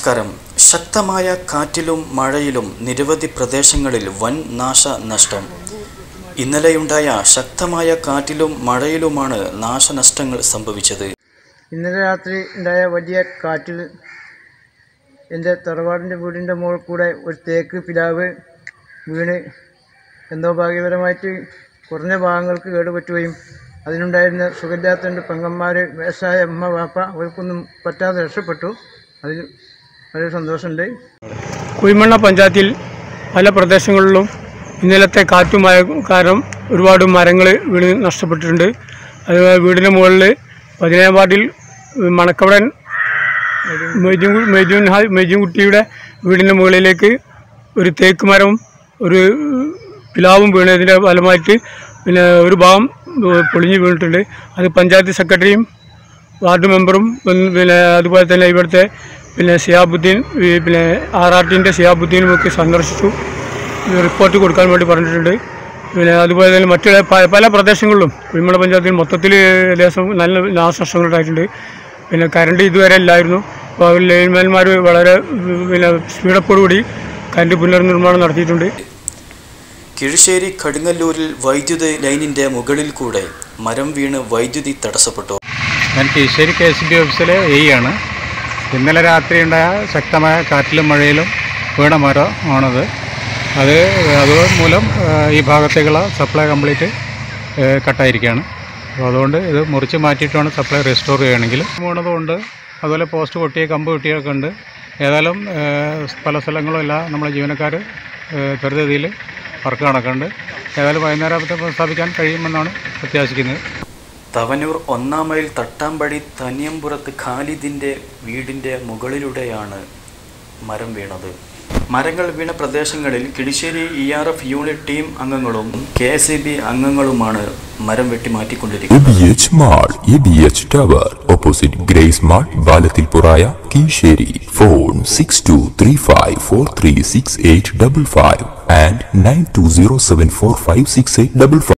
നമസ്കാരം ശക്തമായ കാറ്റിലും മഴയിലും നിരവധി പ്രദേശങ്ങളിൽ വൻ നാശനഷ്ടം ഇന്നലെയുണ്ടായ ശക്തമായ കാറ്റിലും മഴയിലുമാണ് നാശനഷ്ടങ്ങൾ സംഭവിച്ചത് ഇന്നലെ രാത്രി ഉണ്ടായ വലിയ കാറ്റിൽ എൻ്റെ തറവാടിൻ്റെ വീടിൻ്റെ മുകളിൽ കൂടെ ഒരു തേക്ക് പിലാവ് വീണ് എന്തോ ഭാഗ്യപരമായിട്ട് കുറഞ്ഞ ഭാഗങ്ങൾക്ക് കേടുപറ്റുകയും അതിനുണ്ടായിരുന്ന സുഖമില്ലാത്ത രണ്ട് പെങ്ങന്മാർ വയസ്സായ അമ്മ വാപ്പ അവർക്കൊന്നും പറ്റാതെ രക്ഷപ്പെട്ടു അതിൽ വളരെ സന്തോഷമുണ്ട് കുഴിമണ്ണ പഞ്ചായത്തിൽ പല പ്രദേശങ്ങളിലും ഇന്നലത്തെ കാറ്റുമായ കാരണം ഒരുപാട് മരങ്ങൾ വീണ് നഷ്ടപ്പെട്ടിട്ടുണ്ട് അതുപോലെ വീടിന് മുകളിൽ പതിനേഴാം വാർഡിൽ മണക്കവടൻ മെയ്ജുൻ മെയ്ജുൻ ഹാ- മെയ്ജുൻകുട്ടിയുടെ വീടിൻ്റെ മുകളിലേക്ക് ഒരു തേക്ക് മരവും ഒരു പിലാവും വീണതിൻ്റെ ഫലമായിട്ട് പിന്നെ ഒരു ഭാഗം ഏഹ്, പൊളിഞ്ഞ് വീണിട്ടുണ്ട് അത് പഞ്ചായത്ത് സെക്രട്ടറിയും വാർഡ് മെമ്പറും ഉം, പിന്നെ അതുപോലെ തന്നെ ഇവിടുത്തെ പിന്നെ സിയാബുദ്ദീൻ ഈ പിന്നെ ആർ ആർ ടിൻ്റെ സിയാബുദ്ദീനും ഒക്കെ സന്ദർശിച്ചു ഈ റിപ്പോർട്ട് കൊടുക്കാൻ വേണ്ടി പറഞ്ഞിട്ടുണ്ട് പിന്നെ അതുപോലെ തന്നെ മറ്റു പ- പല പ്രദേശങ്ങളിലും കുഴിമല പഞ്ചായത്തിൽ മൊത്തത്തിൽ ലേശം നല്ല നാശനഷ്ടങ്ങളുണ്ടായിട്ടുണ്ട് പിന്നെ കറണ്ട് ഇതുവരെ ഇല്ലായിരുന്നു അപ്പോൾ ലൈൻമാൻമാർ വളരെ ഉം, പിന്നെ സ്പീഡപ്പോടുകൂടി കറണ്ട് പുനർനിർമ്മാണം നടത്തിയിട്ടുണ്ട് കിഴിശ്ശേരി കടുങ്ങല്ലൂരിൽ വൈദ്യുതി ലൈനിന്റെ മുകളിൽ കൂടെ മരം വീണ് വൈദ്യുതി തടസ്സപ്പെട്ടു ഞാൻ കീശ്ശേരി കെ എസ് ബി ഓഫീസിലെ എ ആണ് ഇന്നലെ രാത്രി ഉണ്ടായ ശക്തമായ കാറ്റിലും മഴയിലും വീണ മരം ആണത് അത് അത് മൂലം ആ, ഈ ഭാഗത്തേക്കുള്ള സപ്ലൈ കംപ്ലീറ്റ് ആ, കട്ടായിരിക്കുകയാണ് അപ്പോൾ അതുകൊണ്ട് ഇത് മുറിച്ച് മാറ്റിയിട്ടാണ് സപ്ലൈ റെസ്റ്റോർ ചെയ്യുകയാണെങ്കിൽ വീണതുകൊണ്ട് അതുപോലെ പോസ്റ്റ് പൊട്ടിയ കമ്പ് പൊട്ടിയൊക്കെ ഉണ്ട് ഏതായാലും ആ, പല സ്ഥലങ്ങളും എല്ലാം നമ്മളെ ജീവനക്കാർ ത്വരിതഗതിയിൽ വർക്ക് നടക്കുന്നുണ്ട് ഏതായാലും വൈകുന്നേരം ആകുമ്പോഴത്തേക്കും സ്ഥാപിക്കാൻ കഴിയുമെന്നാണ് പ്രത്യാശിക്കുന്നത് തവനൂർ ഒന്നാം മൈൽ തട്ടാമ്പടി തനിയമ്പുറത്ത് ഖാലിദിന്റെ വീടിന്റെ മുകളിലൂടെയാണ് മരം വീണത് മരങ്ങൾ വീണ പ്രദേശങ്ങളിൽ Kidissery E R F unit team അംഗങ്ങളും കെ എസ് ബി അംഗങ്ങളുമാണ് മരം വെട്ടി മാറ്റിക്കൊണ്ടിരിക്കുന്നത് ABH Mall, ABH Tower, opposite Grace Mall, Balatilpuraya, Kisheri. Phone 6235436855 and 9207456855.